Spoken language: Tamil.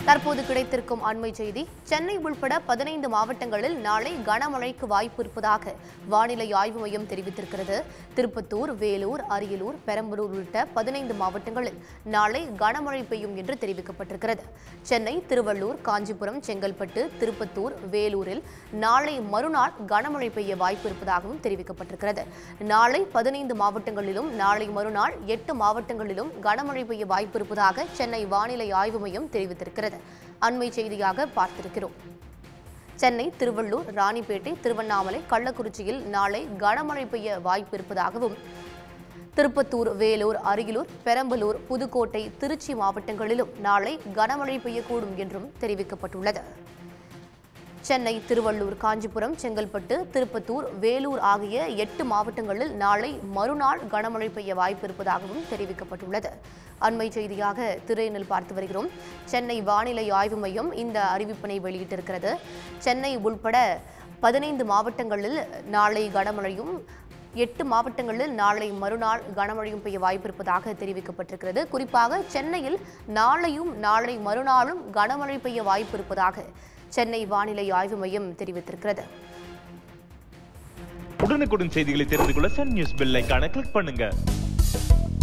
தற்போது கிடைத்திருக்கும் அண்மை செய்தி சென்னை உள்பட பதினைந்து மாவட்டங்களில் நாளை கனமழைக்கு வாய்ப்பு இருப்பதாக வானிலை ஆய்வு மையம் தெரிவித்திருக்கிறது திருப்பத்தூர் வேலூர் அரியலூர் பெரம்பலூர் உள்ளிட்ட பதினைந்து மாவட்டங்களில் நாளை கனமழை பெய்யும் என்று தெரிவிக்கப்பட்டிருக்கிறது சென்னை திருவள்ளூர் காஞ்சிபுரம் செங்கல்பட்டு திருப்பத்தூர் வேலூரில் நாளை மறுநாள் கனமழை பெய்ய வாய்ப்பு இருப்பதாகவும் தெரிவிக்கப்பட்டிருக்கிறது நாளை பதினைந்து மாவட்டங்களிலும் நாளை மறுநாள் எட்டு மாவட்டங்களிலும் கனமழை பெய்ய வாய்ப்பு இருப்பதாக சென்னை வானிலை ஆய்வு மையம் தெரிவித்திருக்கிறது அண்மை செய்தியாக பார்த்திருக்கிறோம் சென்னை திருவள்ளூர் ராணிப்பேட்டை திருவண்ணாமலை கள்ளக்குறிச்சியில் நாளை கனமழை பெய்ய வாய்ப்பு இருப்பதாகவும் திருப்பத்தூர் வேலூர் அரியலூர் பெரம்பலூர் புதுக்கோட்டை திருச்சி மாவட்டங்களிலும் நாளை கனமழை பெய்யக்கூடும் என்றும் தெரிவிக்கப்பட்டுள்ளது சென்னை திருவள்ளூர் காஞ்சிபுரம் செங்கல்பட்டு திருப்பத்தூர் வேலூர் ஆகிய எட்டு மாவட்டங்களில் நாளை மறுநாள் கனமழை பெய்ய வாய்ப்பு இருப்பதாகவும் தெரிவிக்கப்பட்டுள்ளது அண்மை செய்தியாக திரையினில் பார்த்து வருகிறோம் சென்னை வானிலை ஆய்வு மையம் இந்த அறிவிப்பினை வெளியிட்டிருக்கிறது சென்னை உள்பட பதினைந்து மாவட்டங்களில் நாளை கனமழையும் எட்டு மாவட்டங்களில் நாளை மறுநாள் கனமழையும் பெய்ய வாய்ப்பு இருப்பதாக தெரிவிக்கப்பட்டிருக்கிறது குறிப்பாக சென்னையில் நாளையும் நாளை மறுநாளும் கனமழை பெய்ய வாய்ப்பு இருப்பதாக சென்னை வானிலை ஆய்வு மையம் தெரிவித்திருக்கிறது உடனுக்குடன் செய்திகளை தெரிந்து கொள்ள சன் நியூஸ் பெல் ஐகானை கிளிக் பண்ணுங்க